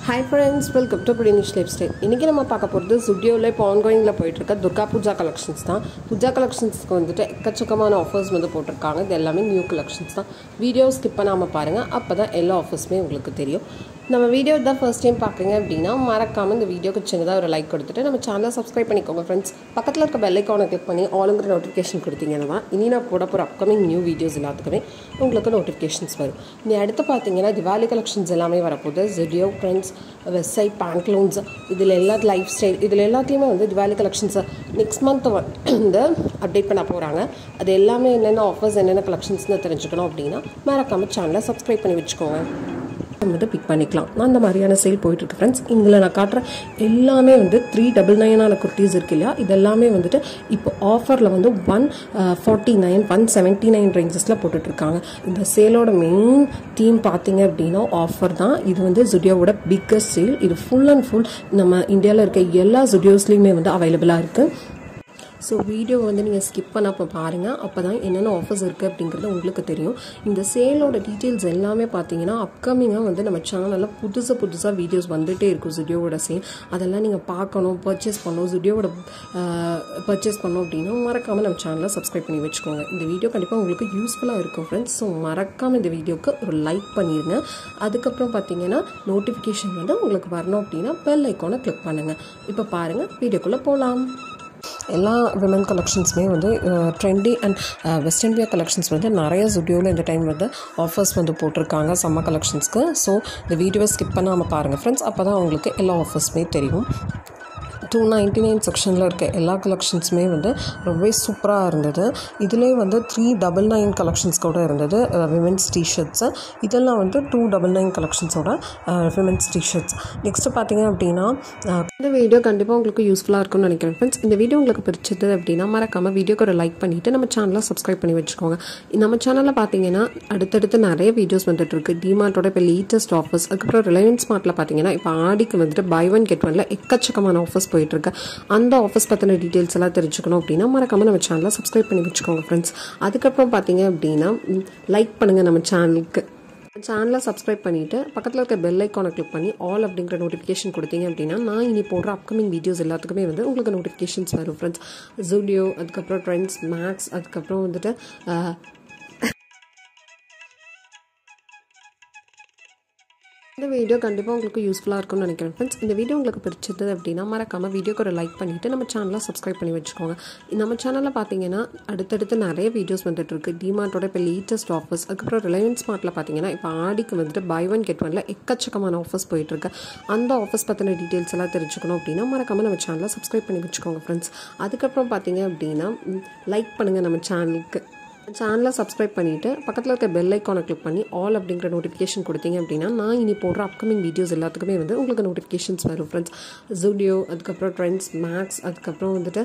hi friends welcome to பிரினிஷ் lifestyle இன்றைக்கி நம்ம பார்க்க போகிறது சுடியோவில் இப்போ ஆன்கோயிங்கில் போயிட்டுருக்க துர்கா பூஜா கலெக்ஷன்ஸ் தான் பூஜா கலெக்ஷன்ஸ்க்கு வந்துட்டு எக்கச்சக்கமான ஆஃபர்ஸ் வந்து போட்டிருக்காங்க இது எல்லாமே நியூ கலெக்ஷன்ஸ் தான் வீடியோ ஸ்கிப் பண்ணாமல் பாருங்கள் அப்போ தான் எல்லா ஆஃபர்ஸுமே உங்களுக்கு தெரியும் நம்ம வீடியோ தான் ஃபர்ஸ்ட் டைம் பார்க்குறீங்க அப்படின்னா மறக்காமல் இந்த வீடியோக்கு சின்னதாக ஒரு லைக் கொடுத்துட்டு நம்ம சேனலை சப்ஸ்கிரைப் பண்ணிக்கோங்க ஃப்ரெண்ட்ஸ் பக்கத்தில் இருக்க பெல் ஐக்கானை கிளிக் பண்ணி ஆளுங்கிற நோட்டிஃபிகேஷன் கொடுத்தீங்கன்னா தான் இனி நான் போட போகிற அப்கமிங் நியூ வீடியோஸ் எல்லாத்துக்குமே உங்களுக்கு நோட்டிஃபிகேஷன்ஸ் வரும் இனி அடுத்து பார்த்தீங்கன்னா திவாலி கலெக்ஷன்ஸ் எல்லாமே வரப்போகுது ஜெடியோ ஃப்ரெண்ட்ஸ் வெப்சைட் பேங்க்லோன்ஸ் இதில் எல்லா லைஃப் ஸ்டைல் இதில் எல்லாத்தையுமே வந்து திவாலி கலெக்ஷன்ஸை நெக்ஸ்ட் மந்த் வந்து அப்டேட் பண்ண போகிறாங்க அது எல்லாமே என்னென்ன ஆஃபர்ஸ் என்னென்ன கலெக்ஷன்ஸ்னு தெரிஞ்சுக்கணும் அப்படின்னா மறக்காமல் சேனலை சப்ஸ்கிரைப் பண்ணி வச்சுக்கோங்க வந்துட்டு பிக் பண்ணிக்கலாம் அந்த மாதிரியான சேல் போயிட்டுருக்கு ஃப்ரெண்ட்ஸ் இதில் நான் காட்டுற எல்லாமே வந்து த்ரீ டபுள் நைனான குர்த்திஸ் இருக்கு இல்லையா இதெல்லாமே வந்துட்டு இப்போ ஆஃபரில் வந்து one forty nine one seventy nine ரேஞ்சஸில் போட்டுட்ருக்காங்க இந்த சேலோட மெயின் தீம் பார்த்தீங்க அப்படின்னா ஆஃபர் தான் இது வந்து ஜுடியோவோட பிக்கஸ்ட் சேல் இது ஃபுல் அண்ட் ஃபுல் நம்ம இந்தியாவில் இருக்க எல்லா ஜுடியோஸ்லேயுமே வந்து அவைலபிளாக இருக்குது ஸோ வீடியோ வந்து நீங்கள் ஸ்கிப் பண்ண அப்போ பாருங்கள் அப்போ தான் என்னென்ன ஆஃபர்ஸ் இருக்குது அப்படிங்கிறது உங்களுக்கு தெரியும் இந்த சேலோட டீட்டெயில்ஸ் எல்லாமே பார்த்தீங்கன்னா அப்கமிங்காக வந்து நம்ம சேனலில் புதுசு புதுசாக வீடியோஸ் வந்துகிட்டே இருக்கும் ஜுடியோவோட சேல் அதெல்லாம் நீங்கள் பார்க்கணும் பர்ச்சேஸ் பண்ணணும் ஜுடியோவோட பர்ச்சேஸ் பண்ணோம் அப்படின்னா மறக்காமல் நம்ம சேனலை சப்ஸ்கிரைப் பண்ணி வச்சுக்கோங்க இந்த வீடியோ கண்டிப்பாக உங்களுக்கு யூஸ்ஃபுல்லாக இருக்கும் ஃப்ரெண்ட்ஸ் ஸோ மறக்காமல் இந்த வீடியோக்கு ஒரு லைக் பண்ணிடுங்க அதுக்கப்புறம் பார்த்தீங்கன்னா நோட்டிஃபிகேஷன் வந்து உங்களுக்கு வரணும் அப்படின்னா பெல் ஐக்கானை கிளிக் பண்ணுங்கள் இப்போ பாருங்கள் வீடியோக்குள்ளே போகலாம் எல்லா விமன் கலெக்ஷன்ஸுமே வந்து trendy and western wear collections வந்து நிறைய ஜுடியோவில் இந்த டைம் வந்து ஆஃபர்ஸ் வந்து போட்டிருக்காங்க சம்மர் கலெக்ஷன்ஸ்க்கு ஸோ இந்த வீடியோவை ஸ்கிப் பண்ணாமல் பாருங்கள் ஃப்ரெண்ட்ஸ் அப்போ தான் உங்களுக்கு எல்லா ஆஃபர்ஸுமே தெரியும் டூ நைன்ட்டி நைன் செக்ஷனில் இருக்க எல்லா கலெக்ஷன்ஸுமே வந்து ரொம்பவே சூப்பராக இருந்தது இதிலே வந்து த்ரீ டபுள் நைன் கலெக்ஷன்ஸ் கூட இருந்தது விமென்ஸ் டிஷர்ட்ஸு இதெல்லாம் வந்து டூ டபுள் நைன் கலெக்ஷன்ஸோட விமென்ஸ் டிஷர்ட்ஸ் நெக்ஸ்ட்டு பார்த்தீங்க அப்படின்னா இந்த வீடியோ கண்டிப்பாக உங்களுக்கு யூஸ்ஃபுல்லாக இருக்கும்னு நினைக்கிறேன் ஃப்ரெண்ட்ஸ் இந்த வீடியோ உங்களுக்கு பிடிச்சது அப்படின்னா மறக்காமல் வீடியோக்கு ஒரு லைக் பண்ணிவிட்டு நம்ம சேனலை சப்ஸ்கிரைப் பண்ணி வச்சுக்கோங்க நம்ம சேனலில் பார்த்தீங்கன்னா அடுத்தடுத்து நிறைய வீடியோஸ் வந்துட்டு இருக்கு டிமார்ட்டோட இப்போ லேட்டஸ்ட் ஆஃபர்ஸ் அதுக்கப்புறம் ரிலையன்ஸ் ஸ்மார்ட்டில் பார்த்தீங்கன்னா இப்போ ஆடிக்கு வந்துட்டு பை ஒன் கெட் ஒன்ல எக்கச்சக்கமான ஆஃபர்ஸ் போயிட்டுருக்கு அந்த ஆஃபீஸ் பற்றின டீட்டெயில்ஸ் எல்லாம் தெரிஞ்சுக்கணும் அப்படின்னா மறக்காமல் நம்ம சேனலை சப்ஸ்கிரைப் பண்ணி வச்சுக்கோங்க ஃப்ரெண்ட்ஸ் அதுக்கப்புறம் பார்த்தீங்க அப்படின்னா லைக் பண்ணுங்கள் நம்ம சேனலுக்கு சேனலை சப்ஸ்கிரைப் பண்ணிவிட்டு பக்கத்தில் இருக்க பெல் ஐக்கானை கிளிக் பண்ணி ஆல் அப்படிங்கிற நோட்டிஃபிகேஷன் கொடுத்தீங்க அப்படின்னா நான் இனி போடுற அப்கமிங் வீடியோஸ் எல்லாத்துக்குமே வந்து உங்களுக்கு நோட்டிஃபிகேஷன்ஸ் வரும் ஃப்ரெண்ட்ஸ் ஜூடியோ அதுக்கப்புறம் ட்ரெண்ட்ஸ் மேக்ஸ் அதுக்கப்புறம் வந்துட்டு இந்த வீடியோ கண்டிப்பாக உங்களுக்கு யூஸ்ஃபுல்லாக இருக்கும்னு நினைக்கிறேன் ஃப்ரெண்ட்ஸ் இந்த வீடியோ உங்களுக்கு பிடிச்சது அப்படின்னா மறக்காமல் வீடியோக்கு ஒரு லைக் பண்ணிவிட்டு நம்ம சேனலை சப்ஸ்கிரைப் பண்ணி வச்சுக்கோங்க நம்ம சேனலில் பார்த்தீங்கன்னா அடுத்தடுத்து நிறைய வீடியோஸ் வந்துட்டு இருக்கு டிமார்ட்டோட இப்போ லேட்டஸ்ட் ஆஃபர்ஸ் அதுக்கப்புறம் ரிலையன்ஸ் ஸ்மார்ட்டில் பார்த்தீங்கன்னா இப்போ ஆடிக்கு வந்துட்டு பை ஒன் கெட் ஒன்ல எக்கச்சக்கமான ஆஃபர்ஸ் போயிட்டுருக்கு அந்த ஆஃபர்ஸ் பற்றின டீட்டெயில்ஸ் எல்லாம் தெரிஞ்சுக்கணும் அப்படின்னா மறக்காமல் நம்ம சேனலை சப்ஸ்கிரைப் பண்ணி வச்சுக்கோங்க ஃப்ரெண்ட்ஸ் அதுக்கப்புறம் பார்த்தீங்க அப்படின்னா லைக் பண்ணுங்கள் நம்ம சேனலுக்கு சேனலை சப்ஸ்கிரைப் பண்ணிவிட்டு பக்கத்தில் இருக்க பெல் ஐக்கானை கிளிக் பண்ணி ஆல் அப்படிங்கிற நோட்டிஃபிகேஷன் கொடுத்தீங்க அப்படின்னா நான் இனி போடுற அப்கமிங் வீடியோஸ் எல்லாத்துக்குமே வந்து உங்களுக்கு நோட்டிஃபிகேஷன்ஸ் வரும் ஃப்ரெண்ட்ஸ் ஜூடியோ அதுக்கப்புறம் ட்ரெண்ட்ஸ் மேக்ஸ் அதுக்கப்புறம் வந்துட்டு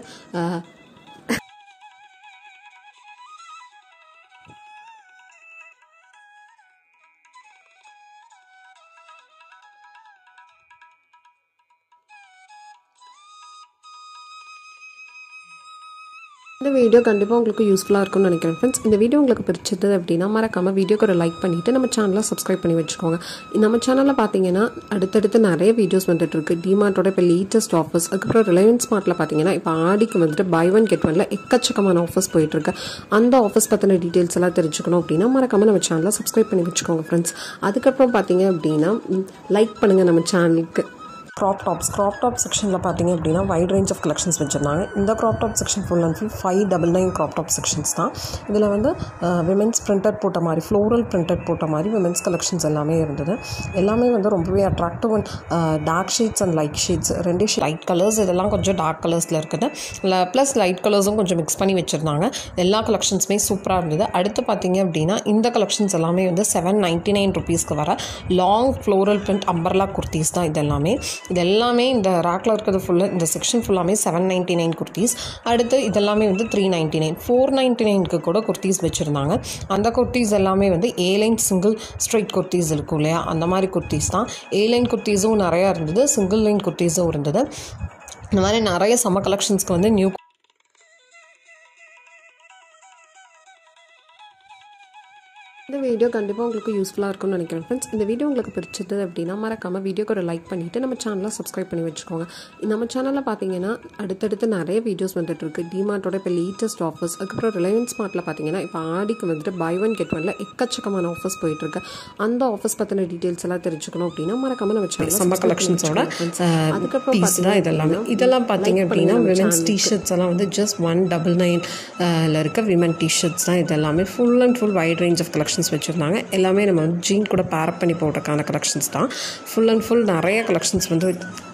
இந்த வீடியோ கண்டிப்பாக உங்களுக்கு யூஸ்ஃபுல்லாக இருக்கும்னு நினைக்கிறேன் ஃப்ரெண்ட்ஸ் இந்த வீடியோ உங்களுக்கு பிடிச்சது அப்படின்னா மறக்காமல் வீடியோக்கு ஒரு லைக் பண்ணிவிட்டு நம்ம சேனலை சப்ஸ்கிரைப் பண்ணி வச்சுக்கோங்க நம்ம சேனலில் பார்த்தீங்கன்னா அடுத்தடுத்து நிறைய வீடியோஸ் வந்துட்டு இருக்கு டிமார்ட்டோட இப்போ லேட்டஸ்ட் ஆஃபர்ஸ் அதுக்கப்புறம் ரிலையன்ஸ் ஸ்மார்ட்டில் பார்த்தீங்கன்னா இப்போ ஆடிக்கு வந்துட்டு பை ஒன் கெட் ஒன்ல எக்கச்சக்கமான ஆஃபர்ஸ் போயிட்டுருக்கு அந்த ஆஃபர்ஸ் பற்றின டீட்டெயில்ஸ் எல்லாம் தெரிஞ்சுக்கணும் அப்படின்னா மறக்காமல் நம்ம சேனலை சப்ஸ்கிரைப் பண்ணி வச்சுக்கோங்க ஃப்ரெண்ட்ஸ் அதுக்கப்புறம் பார்த்தீங்க அப்படின்னா லைக் பண்ணுங்கள் நம்ம சேனலுக்கு க்ராப் டாப்ஸ் க்ராப் டாப் செக்ஷனில் பார்த்தீங்க அப்படின்னா வைட் ரேஞ்ச் ஆஃப் கலெக்ஷன்ஸ் வச்சுருந்தாங்க இந்த crop top section full and full five double nine crop top sections தான் இதில் வந்து விமென்ஸ் பிரிண்டட் போட்ட மாதிரி ஃப்ளோரல் பிரிண்டட் போட்ட மாதிரி விமென்ஸ் கலெக்ஷன்ஸ் எல்லாமே இருந்தது எல்லாமே வந்து ரொம்பவே attractive and dark shades and light shades ரெண்டு லைட் கலர்ஸ் இதெல்லாம் கொஞ்சம் டார்க் கலர்ஸில் இருக்குது ப்ளஸ் லைட் கலர்ஸும் கொஞ்சம் மிக்ஸ் பண்ணி வச்சுருந்தாங்க எல்லா கலெக்ஷன்ஸுமே சூப்பராக இருந்தது அடுத்து பார்த்தீங்க அப்படின்னா இந்த கலெக்ஷன்ஸ் எல்லாமே வந்து செவன் நைன்ட்டி நைன் ருபீஸ்க்கு வர long floral print umbrella kurtis தான் இது எல்லாமே இது எல்லாமே இந்த ரேக்கில் இருக்கிறது ஃபுல்லாக இந்த செக்ஷன் ஃபுல்லாமே செவன் நைன்ட்டி நைன் குர்த்திஸ் அடுத்து இதெல்லாமே வந்து three ninety nine four ninety நைனுக்கு கூட குர்த்திஸ் வச்சுருந்தாங்க அந்த குர்த்திஸ் எல்லாமே வந்து A line single straight kurtis இருக்கும் இல்லையா அந்த மாதிரி குர்த்திஸ் தான் ஏ லைன் குர்த்திஸும் நிறையா இருந்தது சிங்கிள் லைன் குர்த்திஸும் இருந்தது இந்த மாதிரி நிறைய சம்மர் கலெக்ஷன்ஸ்க்கு வந்து நியூ இந்த வீடியோ கண்டிப்பாக உங்களுக்கு யூஸ்ஃபுல்லாக இருக்கும்னு நினைக்கிறேன் ஃப்ரெண்ட்ஸ் இந்த வீடியோ உங்களுக்கு பிடிச்சது அப்படின்னா மறக்காமல் வீடியோக்கு ஒரு லைக் பண்ணிவிட்டு நம்ம சேனலை சப்ஸ்கிரைப் பண்ணி வச்சுக்கோங்க நம்ம சேனலில் பார்த்தீங்கன்னா அடுத்தடுத்து நிறைய வீடியோஸ் வந்துட்டு இருக்கு டிமார்ட்டோட இப்போ லேட்டஸ்ட் ஆஃபர்ஸ் அதுக்கப்புறம் ரிலையன்ஸ் ஸ்மார்ட்டில் பார்த்தீங்கன்னா இப்போ ஆடிக்கு வந்துட்டு பை ஒன் கெட் ஒன்ல எக்கச்சக்கமான ஆஃபர்ஸ் போயிட்டு இருக்கு அந்த ஆஃபர்ஸ் பற்றின டீட்டெயில்ஸ் எல்லாம் தெரிஞ்சுக்கணும் அப்படின்னா மறக்காம நம்ம சேனல் சம்மர் கலெக்ஷன்ஸோட அதுக்கப்புறம் பீஸ் தான் இதெல்லாமே இதெல்லாம் பார்த்தீங்க அப்படின்னா விமென்ஸ் டிஷர்ட்ஸ் எல்லாம் வந்து ஜஸ்ட் ஒன் டபுள் நைன்ல இருக்க விமன் டிஷர்ட்ஸ் தான் இதெல்லாமே full and full wide range of collections வச்சுருந்தாங்க எல்லாமே நம்ம வந்து ஜீன் கூட பேரப் பண்ணி போடுறதுக்கான கலெக்ஷன்ஸ் தான் ஃபுல் அண்ட் ஃபுல் நிறைய கலெக்ஷன்ஸ் வந்து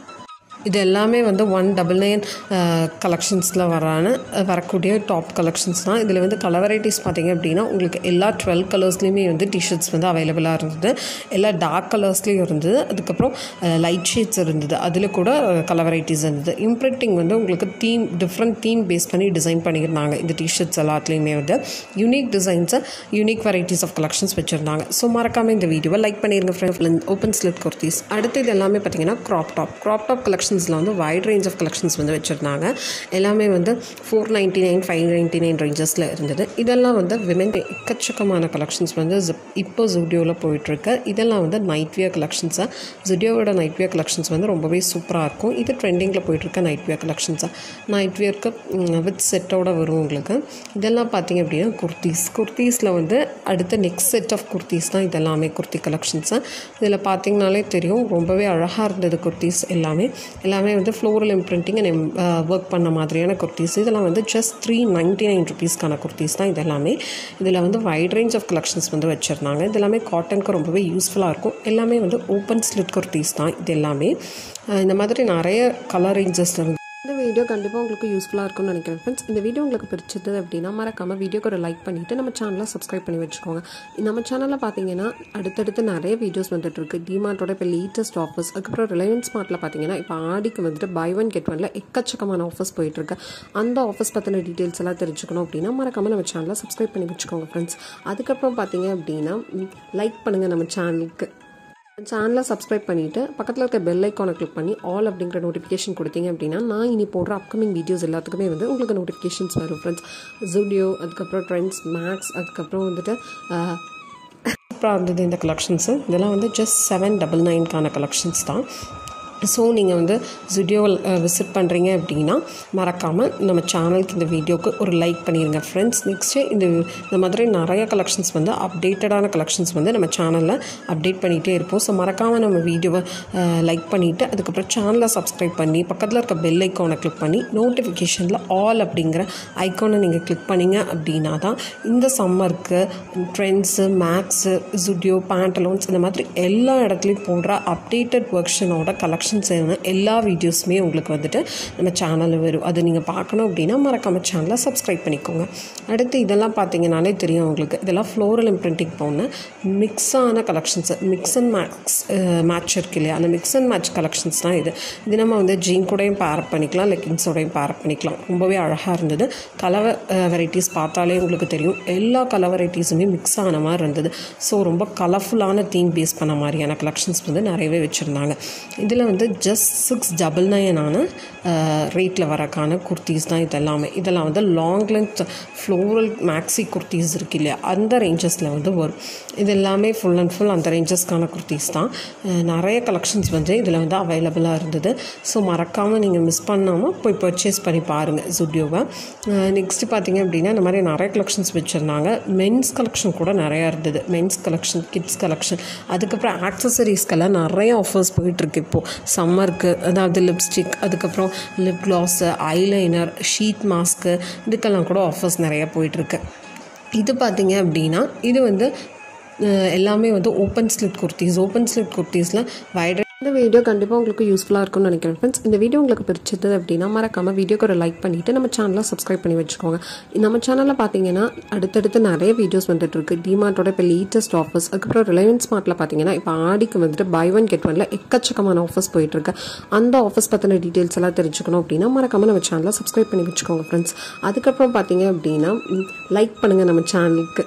இது எல்லாமே வந்து ஒன் டபுள் நைன் கலெக்ஷன்ஸில் வரான வரக்கூடிய டாப் கலெக்ஷன்ஸ் தான் இதில் வந்து கலர் வெரைட்டிஸ் பார்த்தீங்க அப்படின்னா உங்களுக்கு எல்லா டுவெல் கலர்ஸ்லேயுமே வந்து டிஷர்ட்ஸ் வந்து அவைலபிளாக இருந்தது எல்லா டார்க் கலர்ஸ்லேயும் இருந்தது அதுக்கப்புறம் லைட் ஷேட்ஸ் இருந்தது அதில் கூட கலர் வெரைட்டிஸ் இருந்தது இம்ப்ரிண்டிங் வந்து உங்களுக்கு தீம் டிஃப்ரெண்ட் தீம் பேஸ் பண்ணி டிசைன் பண்ணியிருந்தாங்க இந்த டிஷர்ட்ஸ் எல்லாத்துலேயுமே வந்து யூனிக் டிசைன்ஸை யூனிக் வெரைட்டிஸ் ஆஃப் கலெக்ஷன்ஸ் வச்சுருந்தாங்க ஸோ மறக்காமல் இந்த வீடியோவை லைக் பண்ணிடுங்க ஃப்ரெண்ட் ஓப்பன் ஸ்லிட் குர்த்திஸ் அடுத்து இது எல்லாமே பார்த்தீங்கன்னா crop top crop top collection கலெக்ஷன்ஸில் வந்து வைட் ரேஞ்ச் ஆஃப் கலெக்ஷன்ஸ் வந்து வச்சுருந்தாங்க எல்லாமே வந்து four ninety nine five ninety nine ரேஞ்சஸில் இருந்தது இதெல்லாம் வந்து விமென் எக்கச்சக்கமான கலெக்ஷன்ஸ் வந்து இப்போ ஜுடியோவில் போயிட்டுருக்கு இதெல்லாம் வந்து நைட் வியர் கலெக்ஷன்ஸாக ஜுடியோவோட நைட் வியர் கலெக்ஷன்ஸ் வந்து ரொம்பவே சூப்பராக இருக்கும் இது ட்ரெண்டிங்கில் போயிட்டுருக்க நைட் வியர் கலெக்ஷன்ஸாக நைட் வியருக்கு வித் செட்டோட வரும் உங்களுக்கு இதெல்லாம் பார்த்தீங்க அப்படின்னா குர்த்திஸ் குர்த்திஸில் வந்து அடுத்த நெக்ஸ்ட் செட் ஆஃப் குர்த்திஸ் தான் இதெல்லாமே குர்த்தி கலெக்ஷன்ஸு இதில் பார்த்தீங்கனாலே தெரியும் ரொம்பவே அழகாக இருந்தது குர்த்திஸ் எல்லாமே எல்லாமே வந்து ஃப்ளோரல் இம்ப்ரிண்டிங் அண்ட் ஒர்க் பண்ண மாதிரியான குர்த்திஸ் இதெல்லாம் வந்து ஜஸ்ட் த்ரீ நைன்ட்டி நைன் ருபீஸ்க்கான குர்த்திஸ் தான் இது எல்லாமே இதில் வந்து வைட் ரேஞ்ச் ஆஃப் கலெக்ஷன்ஸ் வந்து வச்சுருந்தாங்க இது எல்லாமே காட்டனுக்கு ரொம்பவே யூஸ்ஃபுல்லாக இருக்கும் எல்லாமே வந்து ஓப்பன் ஸ்லிட் குர்த்திஸ் தான் இது எல்லாமே இந்த மாதிரி நிறைய கலர் ரேஞ்சஸில் இருந்து இந்த வீடியோ கண்டிப்பாக உங்களுக்கு யூஸ்ஃபுல்லாக இருக்கும்னு நினைக்கிறேன் ஃப்ரெண்ட்ஸ் இந்த வீடியோ உங்களுக்கு பிடிச்சது அப்படின்னா மறக்காமல் வீடியோக்கு ஒரு லைக் பண்ணிவிட்டு நம்ம சேனலை சப்ஸ்கிரைப் பண்ணி வச்சுக்கோங்க நம்ம சேனலில் பார்த்தீங்கன்னா அடுத்தடுத்து நிறைய வீடியோஸ் வந்துட்டு இருக்கு டிமார்ட்டோட இப்போ லேட்டஸ்ட் ஆஃபர்ஸ் அதுக்கப்புறம் ரிலையன்ஸ் ஸ்மார்ட்டில் பார்த்தீங்கன்னா இப்போ ஆடிக்கு வந்துட்டு பை ஒன் கெட் ஒன்ல எக்கச்சக்கமான ஆஃபர்ஸ் போயிட்டு இருக்கு அந்த ஆஃபர்ஸ் பற்றின டீட்டெயில்ஸ் எல்லாம் தெரிஞ்சுக்கணும் அப்படின்னா மறக்காமல் நம்ம சேனலை சப்ஸ்கிரைப் பண்ணி வச்சுக்கோங்க ஃப்ரெண்ட்ஸ் அதுக்கப்புறம் பார்த்தீங்க அப்படின்னா லைக் பண்ணுங்கள் நம்ம சேனலுக்கு சேனலை சப்ஸ்கிரைப் பண்ணிவிட்டு பக்கத்தில் இருக்க பெல் ஐக்கானை கிளிக் பண்ணி ஆல் அப்படிங்கிற நோட்டிஃபிகேஷன் கொடுத்தீங்க அப்படின்னா நான் இனி போடுற அப்கமிங் வீடியோஸ் எல்லாத்துக்குமே வந்து உங்களுக்கு நோட்டிஃபிகேஷன்ஸ் வரும் ஃப்ரெண்ட்ஸ் ஜூடியோ அதுக்கப்புறம் ட்ரெண்ட்ஸ் மேக்ஸ் அதுக்கப்புறம் வந்துட்டு சூப்பராக இருந்தது இந்த கலெக்ஷன்ஸு இதெல்லாம் வந்து ஜஸ்ட் செவன் டபுள் நைன்க்கான கலெக்ஷன்ஸ் தான் ஸோ நீங்கள் வந்து ஜுடியோவில் விசிட் பண்ணுறீங்க அப்படின்னா மறக்காமல் நம்ம சேனலுக்கு இந்த வீடியோவுக்கு ஒரு லைக் பண்ணிடுங்க ஃப்ரெண்ட்ஸ் நெக்ஸ்ட்டு இந்த இந்த மாதிரி நிறைய கலெக்ஷன்ஸ் வந்து அப்டேட்டடான கலெக்ஷன்ஸ் வந்து நம்ம சேனலில் அப்டேட் பண்ணிகிட்டே இருப்போம் ஸோ மறக்காமல் நம்ம வீடியோவை லைக் பண்ணிவிட்டு அதுக்கப்புறம் சேனலை சப்ஸ்கிரைப் பண்ணி பக்கத்தில் இருக்க பெல் ஐக்கானை கிளிக் பண்ணி நோட்டிஃபிகேஷனில் ஆல் அப்படிங்கிற ஐக்கானை நீங்கள் கிளிக் பண்ணிங்க அப்படின்னா தான் இந்த சம்மருக்கு ட்ரெண்ட்ஸு மேக்ஸு ஜுடியோ பேண்டலோன்ஸ் இந்த மாதிரி எல்லா இடத்துலையும் போடுற அப்டேட்டட் வெர்ஷனோட கலெக்ஷன் கலெக்ஷன்ஸ் எல்லா வீடியோஸுமே உங்களுக்கு வந்துட்டு நம்ம சேனலில் வரும் அது நீங்கள் பார்க்கணும் அப்படின்னா மறக்காம சேனலை சப்ஸ்கிரைப் பண்ணிக்கோங்க அடுத்து இதெல்லாம் பார்த்தீங்கனாலே தெரியும் உங்களுக்கு இதெல்லாம் ஃப்ளோரல் இம்ப்ரிண்டிங் போன மிக்ஸான collections mix and max match இருக்கு இல்லையா அந்த மிக்ஸ் அண்ட் மேட்ச் கலெக்ஷன்ஸ் தான் இது இது நம்ம வந்து ஜீன் கூடயும் பேரப் பண்ணிக்கலாம் லெக்கின்ஸோடையும் பேரப் பண்ணிக்கலாம் ரொம்பவே அழகாக இருந்தது கலர் வெரைட்டிஸ் பார்த்தாலே உங்களுக்கு தெரியும் எல்லா கலர் வெரைட்டிஸுமே மிக்ஸ் ஆன மாதிரி இருந்தது ஸோ ரொம்ப கலர்ஃபுல்லான தீம் பேஸ் பண்ண மாதிரியான கலெக்ஷன்ஸ் வந்து நிறையவே வச்சுருந்தாங்க இதில் வந்து வந்து ஜஸ்ட் சிக்ஸ் டபுள் நைனான ரேட்டில் வரக்கான குர்த்திஸ் தான் இது எல்லாமே இதெல்லாம் வந்து long length floral maxi kurtis இருக்கு இல்லையா அந்த ரேஞ்சஸில் வந்து வரும் இது எல்லாமே ஃபுல் அண்ட் ஃபுல் அந்த ரேஞ்சஸ்க்கான குர்த்திஸ் தான் நிறைய கலெக்ஷன்ஸ் வந்து இதில் வந்து அவைலபிளாக இருந்தது ஸோ மறக்காமல் நீங்கள் மிஸ் பண்ணாமல் போய் பர்ச்சேஸ் பண்ணி பாருங்கள் ஜுடியோவை நெக்ஸ்ட்டு பார்த்தீங்க அப்படின்னா இந்த மாதிரி நிறைய கலெக்ஷன்ஸ் வச்சுருந்தாங்க மென்ஸ் கலெக்ஷன் கூட நிறையா இருந்தது மென்ஸ் கலெக்ஷன் கிட்ஸ் கலெக்ஷன் அதுக்கப்புறம் ஆக்சசரிஸ்க்கெல்லாம் நிறைய ஆஃபர்ஸ் போயிட்டுருக்கு இப்போது சம்மருக்கு அதாவது லிப்ஸ்டிக் அதுக்கப்புறம் lip gloss eyeliner sheet mask இதுக்கெல்லாம் கூட ஆஃபர்ஸ் நிறையா போயிட்டுருக்கு இது பார்த்தீங்க அப்படின்னா இது வந்து எல்லாமே வந்து open slit kurtis open slit குர்த்திஸில் வைட் இந்த வீடியோ கண்டிப்பாக உங்களுக்கு யூஸ்ஃபுல்லாக இருக்கும்னு நினைக்கிறேன் ஃப்ரெண்ட்ஸ் இந்த வீடியோ உங்களுக்கு பிடிச்சது அப்படின்னா மறக்காமல் வீடியோக்கு ஒரு லைக் பண்ணிவிட்டு நம்ம சேனலை சப்ஸ்கிரைப் பண்ணி வச்சுக்கோங்க நம்ம சேனலில் பார்த்தீங்கன்னா அடுத்தடுத்து நிறைய வீடியோஸ் வந்துட்டு இருக்கு டிமார்ட்டோட இப்போ லேட்டஸ்ட் ஆஃபர்ஸ் அதுக்கப்புறம் ரிலையன்ஸ் ஸ்மார்ட்டில் பார்த்தீங்கன்னா இப்போ ஆடிக்கு வந்துட்டு பை ஒன் கெட் ஒன்ல எக்கச்சக்கமான ஆஃபர்ஸ் போயிட்டு இருக்கு அந்த ஆஃபர்ஸ் பற்றின டீட்டெயில்ஸ் எல்லாம் தெரிஞ்சுக்கணும் அப்படின்னா மறக்காமல் நம்ம சேனலை சப்ஸ்கிரைப் பண்ணி வச்சுக்கோங்க ஃப்ரெண்ட்ஸ் அதுக்கப்புறம் பார்த்தீங்க அப்படின்னா லைக் பண்ணுங்கள் நம்ம சேனலுக்கு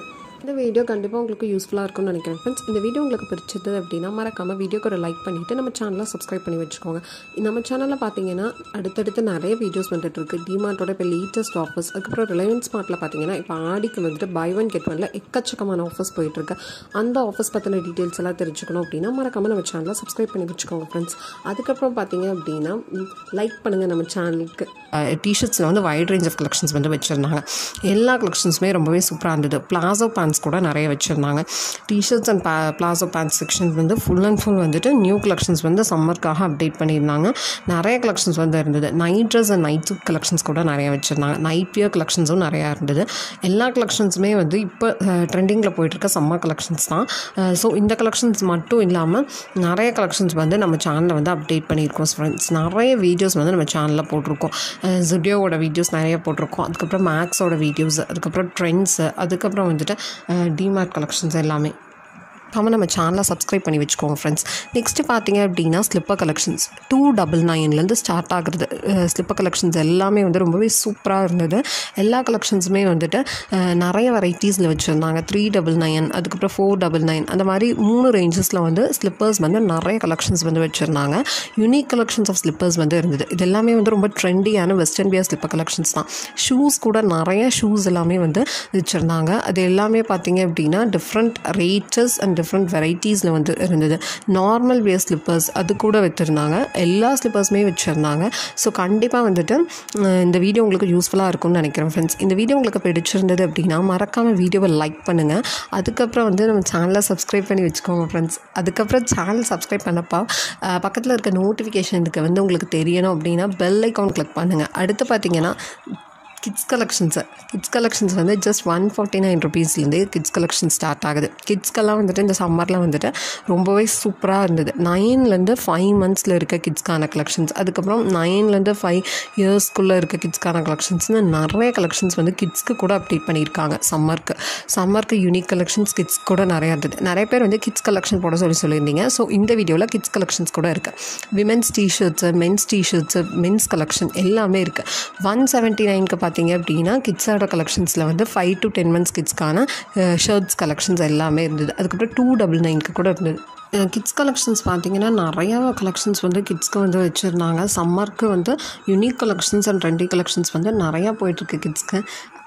இந்த வீடியோ கண்டிப்பாக உங்களுக்கு யூஸ்ஃபுல்லாக இருக்கும்னு நினைக்கிறேன் ஃப்ரெண்ட்ஸ் இந்த வீடியோ உங்களுக்கு பிடிச்சது அப்படின்னா மறக்காமல் வீடியோக்கு ஒரு லைக் பண்ணிவிட்டு நம்ம சேனலை சப்ஸ்கிரைப் பண்ணி வச்சுக்கோங்க நம்ம சேனலில் பார்த்தீங்கன்னா அடுத்தடுத்து நிறைய வீடியோஸ் வந்துட்டு இருக்கு டிமார்ட்டோட இப்போ லேட்டஸ்ட் ஆஃபர்ஸ் அதுக்கப்புறம் ரிலையன்ஸ் ஸ்மார்ட்டில் பார்த்தீங்கன்னா இப்போ ஆடிக்கு வந்துட்டு பை ஒன் கெட் ஒன்ல எக்கச்சக்கமான ஆஃபர்ஸ் போயிட்டுருக்கு அந்த ஆஃபர்ஸ் பற்றின டீட்டெயில்ஸ் எல்லாம் தெரிஞ்சுக்கணும் அப்படின்னா மறக்காமல் நம்ம சேனலை சப்ஸ்கிரைப் பண்ணி வச்சுக்கோங்க ஃப்ரெண்ட்ஸ் அதுக்கப்புறம் பார்த்தீங்க அப்படின்னா லைக் பண்ணுங்கள் நம்ம சேனலுக்கு டிஷர்ட்ஸில் வந்து வைட் ரேஞ்ச் ஆஃப் கலெக்ஷன்ஸ் வந்து வச்சுருந்தாங்க எல்லா கலெக்ஷன்ஸுமே ரொம்பவே சூப்பராக இருந்தது பிளாசோ பேண்ட்ஸ் கூட நிறைய வச்சுருந்தாங்க டிஷர்ட்ஸ் அண்ட் பா பிளாசோ பேண்ட்ஸ் செக்ஷன் வந்து ஃபுல் அண்ட் ஃபுல் வந்துட்டு நியூ கலெக்ஷன்ஸ் வந்து சம்மருக்காக அப்டேட் பண்ணியிருந்தாங்க நிறைய கலெக்ஷன்ஸ் வந்து இருந்தது night dress and night suit collections கூட நிறைய வச்சுருந்தாங்க நைட் வியர் கலெக்ஷன்ஸும் நிறையா இருந்தது எல்லா கலெக்ஷன்ஸுமே வந்து இப்போ ட்ரெண்டிங்கில் போயிட்டுருக்க சம்மர் கலெக்ஷன்ஸ் தான் ஸோ இந்த கலெக்ஷன்ஸ் மட்டும் இல்லாமல் நிறைய கலெக்ஷன்ஸ் வந்து நம்ம சேனலில் வந்து அப்டேட் பண்ணியிருக்கோம் ஃப்ரெண்ட்ஸ் நிறைய வீடியோஸ் வந்து நம்ம சேனலில் போட்டிருக்கோம் ஜுடியோவோட வீடியோஸ் நிறைய போட்டிருக்கோம் அதுக்கப்புறம் மேக்ஸோட வீடியோஸ் அதுக்கப்புறம் ட்ரெண்ட்ஸு அதுக்கப்புறம் வந்துட்டு டிமார்ட் கலெக்ஷன்ஸ் எல்லாமே மறக்காமல் நம்ம சேனலை சப்ஸ்கிரைப் பண்ணி வச்சுக்கோங்க ஃப்ரெண்ட்ஸ் நெக்ஸ்ட்டு பார்த்தீங்க அப்படின்னா ஸ்லிப்பர் கலெக்ஷன்ஸ் டூ டபுள் நைன்லேருந்து ஸ்டார்ட் ஆகுறது ஸ்லிப்பர் கலெக்ஷன்ஸ் எல்லாமே வந்து ரொம்பவே சூப்பராக இருந்தது எல்லா கலெக்ஷன்ஸுமே வந்துட்டு அஹ், நிறைய வெரைட்டிஸில் வச்சுருந்தாங்க த்ரீ டபுள் நைன் அதுக்கப்புறம் ஃபோர் டபுள் நைன் அந்த மாதிரி மூணு ரேஞ்சஸில் வந்து ஸ்லிப்பர்ஸ் வந்து நிறைய கலெக்ஷன்ஸ் வந்து வச்சுருந்தாங்க யூனிக் கலெக்ஷன்ஸ் ஆஃப் ஸ்லிப்பர்ஸ் வந்து இருந்தது இது எல்லாமே வந்து ரொம்ப ட்ரெண்டியான வெஸ்டர்ன் வியர் ஸ்லிப்பர் கலெக்ஷன்ஸ் தான் ஷூஸ் கூட நிறைய ஷூஸ் எல்லாமே வந்து வச்சுருந்தாங்க அது எல்லாமே பார்த்தீங்க அப்படின்னா டிஃப்ரெண்ட் ரேட்டஸ் அண்ட் டிஃப்ரெண்ட் வெரைட்டிஸில் வந்து இருந்தது நார்மல் வியர் ஸ்லிப்பர்ஸ் அது கூட வச்சுருந்தாங்க எல்லா ஸ்லிப்பர்ஸுமே வச்சுருந்தாங்க ஸோ கண்டிப்பாக வந்துட்டு அஹ், இந்த வீடியோ உங்களுக்கு யூஸ்ஃபுல்லாக இருக்கும்னு நினைக்கிறேன் ஃப்ரெண்ட்ஸ் இந்த வீடியோ உங்களுக்கு பிடிச்சிருந்தது அப்படின்னா மறக்காமல் வீடியோவை லைக் பண்ணுங்கள் அதுக்கப்புறம் வந்து நம்ம சேனலை சப்ஸ்கிரைப் பண்ணி வச்சுக்கோங்க ஃப்ரெண்ட்ஸ் அதுக்கப்புறம் சேனல் சப்ஸ்கிரைப் பண்ணப்பா பக்கத்தில் இருக்க நோட்டிஃபிகேஷனுக்கு வந்து உங்களுக்கு தெரியணும் அப்படின்னா பெல் ஐக்கான் கிளிக் பண்ணுங்கள் அடுத்து பார்த்தீங்கன்னா கிட்ஸ் கலெக்ஷன்ஸு கிட்ஸ் கலெக்ஷன்ஸ் வந்து ஜஸ்ட் ஒன் ஃபார்ட்டி நைன் ருபீஸ்லேருந்து கிட்ஸ் கலெக்ஷன் ஸ்டார்ட் ஆகுது கிட்ஸ்க்கெல்லாம் வந்துட்டு இந்த சம்மரில் வந்துட்டு ரொம்பவே சூப்பராக இருந்தது நைன்லேருந்து ஃபைவ் மந்த்ஸில் இருக்க கிட்ஸ்க்கான கலெக்ஷன்ஸ் அதுக்கப்புறம் நைன்லேருந்து ஃபைவ் இயர்ஸ்க்குள்ளே இருக்க கிட்ஸ்க்கான கலெக்ஷன்ஸ்னு நிறைய கலெக்ஷன்ஸ் வந்து கிட்ஸ்க்கு கூட அப்டேட் பண்ணியிருக்காங்க சம்மருக்கு சம்மருக்கு யூனிக் கலெக்ஷன்ஸ் கிட்ஸ் கூட நிறையா இருந்தது நிறைய பேர் வந்து கிட்ஸ் கலெக்ஷன் போட சொல்லி சொல்லியிருந்தீங்க ஸோ இந்த வீடியோவில் கிட்ஸ் கலெக்ஷன்ஸ் கூட இருக்குது women's T shirts men's T shirts men's collection எல்லாமே இருக்குது ஒன் செவன்ட்டி நைனுக்கு பார்த்தீங்க அப்படின்னா கிட்ஸோட கலெக்ஷன்ஸில் வந்து ஃபைவ் டு டென் மந்த்ஸ் கிட்ஸ்க்கான ஷர்ட்ஸ் கலெக்ஷன்ஸ் எல்லாமே இருந்தது அதுக்கப்புறம் டூ டபுள் நைனுக்கு கூட இருந்தது கிட்ஸ் கலெக்ஷன்ஸ் பார்த்தீங்கன்னா நிறையா கலெக்ஷன்ஸ் வந்து கிட்ஸ்க்கு வந்து வச்சுருந்தாங்க சம்மருக்கு வந்து unique collections and trendy collections வந்து நிறையா போயிட்டுருக்கு கிட்ஸ்க்கு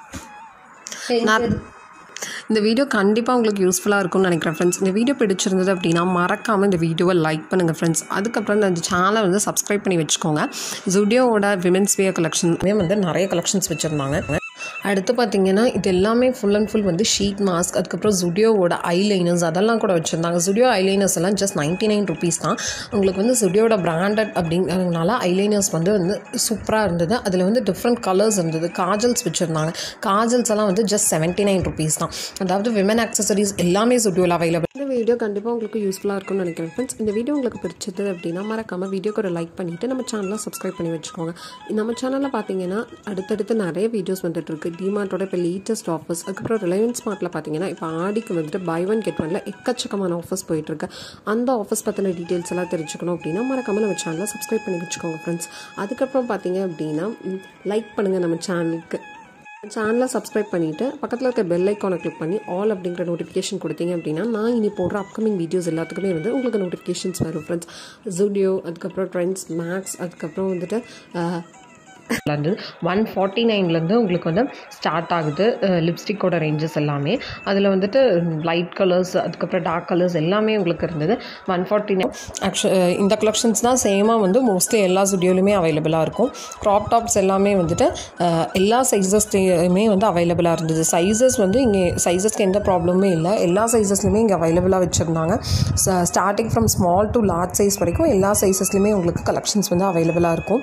இந்த வீடியோ கண்டிப்பாக உங்களுக்கு யூஸ்ஃபுல்லாக இருக்கும்னு நினைக்கிறேன் ஃப்ரெண்ட்ஸ் இந்த வீடியோ பிடிச்சிருந்தது அப்படின்னா மறக்காமல் இந்த வீடியோவை லைக் பண்ணுங்கள் ஃப்ரெண்ட்ஸ் அதுக்கப்புறம் இந்த சேனலை வந்து சப்ஸ்கிரைப் பண்ணி வச்சுக்கோங்க ஜுடியோவோட விமென்ஸ் வியர் கலெக்ஷன்மே வந்து நிறைய கலெக்ஷன்ஸ் வச்சுருந்தாங்க அடுத்து பார்த்தீங்கன்னா இது எல்லாமே ஃபுல் அண்ட் ஃபுல் வந்து ஷீட் மாஸ்க் அதுக்கப்புறம் ஜுடியோவோட ஐலைனர்ஸ் அதெல்லாம் கூட வச்சுருந்தாங்க ஜுடியோ ஐலைனர்ஸ் எல்லாம் ஜஸ்ட் நைன்ட்டி நைன் ருபீஸ் தான் உங்களுக்கு வந்து ஜுடியோட பிராண்டட் அப்படிங்கிறதுனால ஐலைனர்ஸ் வந்து வந்து சூப்பராக இருந்தது அதில் வந்து டிஃப்ரெண்ட் கலர்ஸ் இருந்தது காஜல்ஸ் வச்சுருந்தாங்க காஜல்ஸ் எல்லாம் வந்து ஜஸ்ட் செவன்ட்டி நைன் ருபீஸ் தான் அதாவது விமன் ஆக்சசரிஸ் எல்லாமே ஜுடியோவில் அவைலபிள் இந்த வீடியோ கண்டிப்பாக உங்களுக்கு யூஸ்ஃபுல்லாக இருக்கும்னு நினைக்கிறேன் ஃப்ரெண்ட்ஸ் இந்த வீடியோ உங்களுக்கு பிடிச்சது அப்படின்னா மறக்காமல் வீடியோக்கு ஒரு லைக் பண்ணிவிட்டு நம்ம சேனலை சப்ஸ்கிரைப் பண்ணி வச்சுக்கோங்க நம்ம சேனலில் பார்த்தீங்கன்னா அடுத்தடுத்து நிறைய வீடியோஸ் வந்துட்டு இருக்கு டிமார்ட்டோட இப்போ லேட்டஸ்ட் ஆஃபர்ஸ் அதுக்கப்புறம் ரிலையன்ஸ் ஸ்மார்ட்டில் பார்த்தீங்கன்னா இப்போ ஆடிக்கு வந்துட்டு பை ஒன் கெட் ஒன்ல எக்கச்சக்கமான ஆஃபர்ஸ் போயிட்டுருக்கு அந்த ஆஃபர்ஸ் பற்றின டீட்டெயில்ஸ் எல்லாம் தெரிஞ்சுக்கணும் அப்படின்னா மறக்காமல் நம்ம சேனலை சப்ஸ்கிரைப் பண்ணி வச்சுக்கோங்க ஃப்ரெண்ட்ஸ் அதுக்கப்புறம் பார்த்தீங்க அப்படின்னா லைக் பண்ணுங்கள் நம்ம சேனலுக்கு சேனலை சப்ஸ்கிரைப் பண்ணிவிட்டு பக்கத்தில் இருக்க பெல் ஐக்கானை கிளிக் பண்ணி ஆல் அப்படிங்கிற நோட்டிஃபிகேஷன் கொடுத்தீங்க அப்படின்னா நான் இனி போடுற அப்கமிங் வீடியோஸ் எல்லாத்துக்குமே வந்து உங்களுக்கு நோட்டிஃபிகேஷன்ஸ் வரும் ஃப்ரெண்ட்ஸ் ஜூடியோ அதுக்கப்புறம் ட்ரெண்ட்ஸ் மேக்ஸ் அதுக்கப்புறம் வந்துட்டு அஹ், இருந்து ஒன் ஃபார்ட்டி நைன்லேருந்து உங்களுக்கு வந்து ஸ்டார்ட் ஆகுது லிப்ஸ்டிக்கோட ரேஞ்சஸ் எல்லாமே அதில் வந்துட்டு லைட் கலர்ஸ் அதுக்கப்புறம் டார்க் கலர்ஸ் எல்லாமே உங்களுக்கு இருந்தது ஒன் ஃபார்ட்டி நைன் ஆக்சுவல் இந்த கலெக்ஷன்ஸ் தான் சேமாக வந்து மோஸ்ட்லி எல்லா ஸ்டுடியோலையுமே அவைலபிளாக இருக்கும் க்ராப் டாப்ஸ் எல்லாமே வந்துட்டு அஹ், எல்லா சைஸஸ்லையுமே வந்து அவைலபிளாக இருந்தது சைஸஸ் வந்து இங்கே சைஸஸ்க்கு எந்த ப்ராப்ளமே இல்லை எல்லா சைஸஸ்லையுமே இங்கே அவைலபிளாக வச்சுருந்தாங்க starting from small to large size வரைக்கும் எல்லா சைஸஸ்லையுமே உங்களுக்கு கலெக்ஷன்ஸ் வந்து அவைலபிளாக இருக்கும்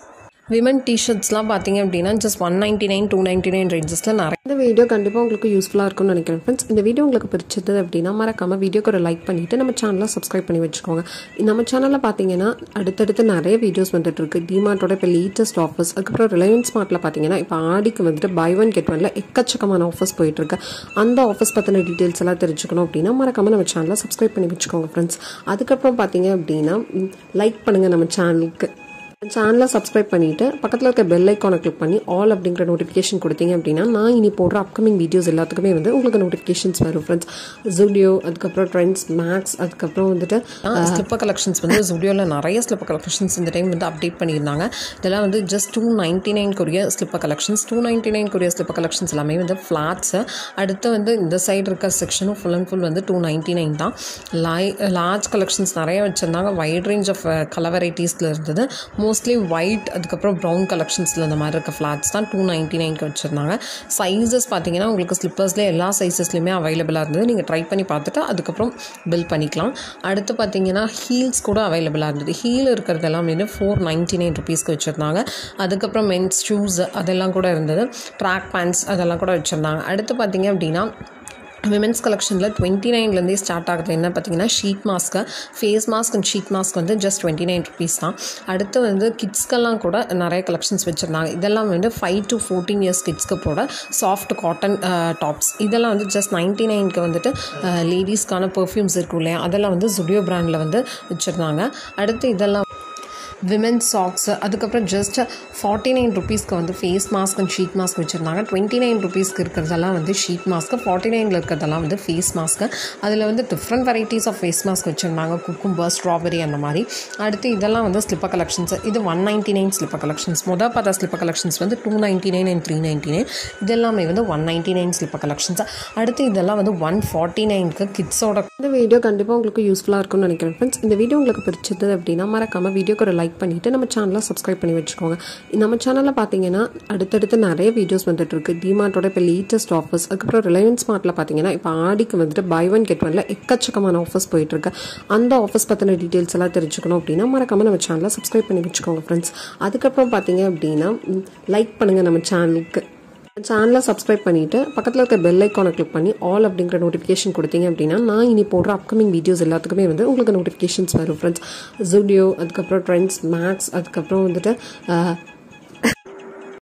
விமன் டிஷர்ட்ஸ்லாம் பார்த்தீங்க அப்படின்னா just one ninety nine two ninety nine ரேஞ்சஸில் நிறைய இந்த வீடியோ கண்டிப்பாக உங்களுக்கு யூஸ்ஃபுல்லாக இருக்கும்னு நினைக்கிறேன் ஃப்ரெண்ட்ஸ் இந்த வீடியோ உங்களுக்கு பிடிச்சது அப்படின்னா மறக்காமல் வீடியோக்கு ஒரு லைக் பண்ணிவிட்டு நம்ம சேனலை சப்ஸ்கிரைப் பண்ணி வச்சுக்கோங்க நம்ம சேனலில் பார்த்தீங்கன்னா அடுத்தடுத்து நிறைய வீடியோஸ் வந்துட்டு இருக்கு டிமார்ட்டோட இப்போ லேட்டஸ்ட் ஆஃபர்ஸ் அதுக்கப்புறம் ரிலையன்ஸ் ஸ்மார்ட்டில் பார்த்தீங்கன்னா இப்போ ஆடிக்கு வந்துட்டு பை ஒன் கெட் ஒன்ல எக்கச்சக்கமான ஆஃபர்ஸ் போயிட்டு இருக்கு அந்த ஆஃபர்ஸ் பற்றின டீட்டெயில்ஸ் எல்லாம் தெரிஞ்சுக்கணும் அப்படின்னா மறக்காமல் நம்ம சேனலை சப்ஸ்கிரைப் பண்ணி வச்சுக்கோங்க ஃப்ரெண்ட்ஸ் அதுக்கப்புறம் பார்த்தீங்க அப்படின்னா லைக் பண்ணுங்கள் நம்ம சேனலுக்கு சேனலை சப்ஸ்கிரைப் பண்ணிவிட்டு பக்கத்தில் இருக்க பெல் ஐக்கானை கிளிக் பண்ணி ஆல் அப்படிங்கிற நோட்டிஃபிகேஷன் கொடுத்தீங்க அப்படின்னா நான் இனி போடுற அப்கமிங் வீடியோஸ் எல்லாத்துக்குமே வந்து உங்களுக்கு நோட்டிஃபிகேஷன்ஸ் வரும் ஃப்ரெண்ட்ஸ் ஜூடியோ அதுக்கப்புறம் ட்ரெண்ட்ஸ் மேக்ஸ் அதுக்கப்புறம் வந்துட்டு ஸ்லிப்பர் கலெக்ஷன்ஸ் வந்து ஜுடியோவில் நிறைய ஸ்லிப்பர் கலெக்ஷன்ஸ் இந்த டைம் வந்து அப்டேட் பண்ணியிருந்தாங்க இதெல்லாம் வந்து ஜஸ்ட் டூ நைன்ட்டி நைன் கொரிய slipper collections two ninety nine கொரிய ஸ்லிப்பர் கலெக்ஷன்ஸ் எல்லாமே வந்து ஃப்ளாட்ஸு அடுத்து வந்து இந்த சைடு இருக்க செக்ஷனும் ஃபுல் அண்ட் ஃபுல் வந்து டூ நைன்ட்டி நைன் தான் லை லார்ஜ் கலெக்ஷன்ஸ் நிறைய வச்சுருந்தாங்க வைட் ரேஞ்ச் ஆஃப் கலர் வெரைட்டிஸில் இருந்தது மோஸ்ட்லி ஒயிட் அதுக்கப்புறம் ப்ரௌன் கலெக்ஷன்ஸில் இந்த மாதிரி இருக்க ஃப்ளாட்ஸ் தான் டூ நைன்ட்டி நைன்க்கு வச்சுருந்தாங்க சைஸஸ் பார்த்தீங்கன்னா உங்களுக்கு ஸ்லிப்பர்ஸ்லேயே எல்லா சைஸஸ்லையுமே அவைலபிளாக இருந்தது நீங்கள் ட்ரை பண்ணி பார்த்துட்டு அதுக்கப்புறம் பில் பண்ணிக்கலாம் அடுத்து பார்த்தீங்கன்னா ஹீல்ஸ் கூட அவைலபிளாக இருந்தது ஹீல் இருக்கிறது எல்லாம் வந்து ஃபோர் நைன்ட்டி நைன் ருபீஸ்க்கு வச்சுருந்தாங்க அதுக்கப்புறம் மென்ஸ் ஷூஸ் அதெல்லாம் கூட இருந்தது ட்ராக் பேண்ட்ஸ் அதெல்லாம் கூட வச்சுருந்தாங்க அடுத்து பார்த்தீங்க அப்படின்னா விமென்ஸ் கலெக்ஷனில் டுவெண்ட்டி நைன்லேருந்தே ஸ்டார்ட் ஆகுது என்ன பார்த்தீங்கன்னா ஷீட் மாஸ்க்கு face mask and sheet mask வந்து ஜஸ்ட் டுவெண்ட்டி நைன் ருபீஸ் தான் அடுத்து வந்து கிட்ஸ்க்கெல்லாம் கூட நிறைய கலெக்ஷன்ஸ் வச்சுருந்தாங்க இதெல்லாம் வந்து ஃபைவ் டு ஃபோர்டீன் இயர்ஸ் கிட்ஸ்க்கு போட சாஃப்ட் காட்டன் டாப்ஸ் இதெல்லாம் வந்து ஜஸ்ட் நைன்ட்டி நைனுக்கு வந்துட்டு லேடிஸ்க்கான பர்ஃப்யூம்ஸ் இருக்கும் இல்லையா அதெல்லாம் வந்து ஜுடியோ பிராண்டில் வந்து வச்சுருந்தாங்க அடுத்து இதெல்லாம் விமென் சாக்ஸு அதுக்கப்புறம் ஜஸ்ட் ஃபார்ட்டி நைன் ருபீஸ்க்கு வந்து face mask and sheet mask வச்சுருந்தாங்க டுவெண்ட்டி நைன் ருபீஸ்க்கு இருக்கிறதெல்லாம் வந்து ஷீட் மாஸ்க்கு ஃபார்ட்டி நைனில் இருக்கிறதெல்லாம் வந்து ஃபேஸ் மாஸ்க்கு அதில் வந்து different varieties of face mask வச்சுருந்தாங்க குக்கும்பர் ஸ்ட்ராபெரி அந்த மாதிரி அடுத்து இதெல்லாம் வந்து ஸ்லிப்பர் கலெக்ஷன்ஸ் இது one ninety nine slipper collections மொதல் பார்த்தா ஸ்லிப்பர் கலெக்ஷன்ஸ் வந்து two ninety nine and three ninety nine இதெல்லாமே வந்து one ninety nine slipper collections அடுத்து இதெல்லாம் வந்து ஒன் ஃபார்ட்டி நைனுக்கு கிட்ஸோட இந்த வீடியோ கண்டிப்பாக உங்களுக்கு யூஸ்ஃபுல்லாக இருக்கும்னு நினைக்கிறேன் ஃப்ரெண்ட்ஸ் இந்த வீடியோ உங்களுக்கு பிடிச்சது அப்படின்னா மறக்காமல் வீடியோக்கு ஒரு லைக் பண்ணிவிட்டு நம்ம சேனலை சப்ஸ்கிரைப் பண்ணி வச்சுக்கோங்க நம்ம சேனலில் பார்த்தீங்கன்னா அடுத்தடுத்து நிறைய வீடியோஸ் வந்துட்டு இருக்கு டிமார்ட்டோட இப்போ லேட்டஸ்ட் ஆஃபர்ஸ் அதுக்கப்புறம் ரிலையன்ஸ் ஸ்மார்ட்டில் பார்த்தீங்கன்னா இப்போ ஆடிக்கு வந்துட்டு பை ஒன் கெட் ஒன்ல எக்கச்சக்கமான ஆஃபர்ஸ் போயிட்டு இருக்கு அந்த ஆஃபர்ஸ் பற்றின டீட்டெயில்ஸ் எல்லாம் தெரிஞ்சுக்கணும் அப்படின்னா மறக்காமல் நம்ம சேனலை சப்ஸ்கிரைப் பண்ணி வச்சுக்கோங்க ஃப்ரெண்ட்ஸ் அதுக்கப்புறம் பார்த்தீங்க அப்படின்னா லைக் பண்ணுங்கள் நம்ம சேனலுக்கு சேனலை சப்ஸ்கிரைப் பண்ணிவிட்டு பக்கத்தில் இருக்க பெல் ஐக்கானை கிளிக் பண்ணி ஆல் அப்படிங்கிற நோட்டிஃபிகேஷன் கொடுத்தீங்க அப்படின்னா நான் இனி போடுற அப்கமிங் வீடியோஸ் எல்லாத்துக்குமே வந்து உங்களுக்கு நோட்டிஃபிகேஷன்ஸ் வரும் ஃப்ரெண்ட்ஸ் ஜூடியோ அதுக்கப்புறம் ட்ரெண்ட்ஸ் மேக்ஸ் அதுக்கப்புறம் வந்துட்டு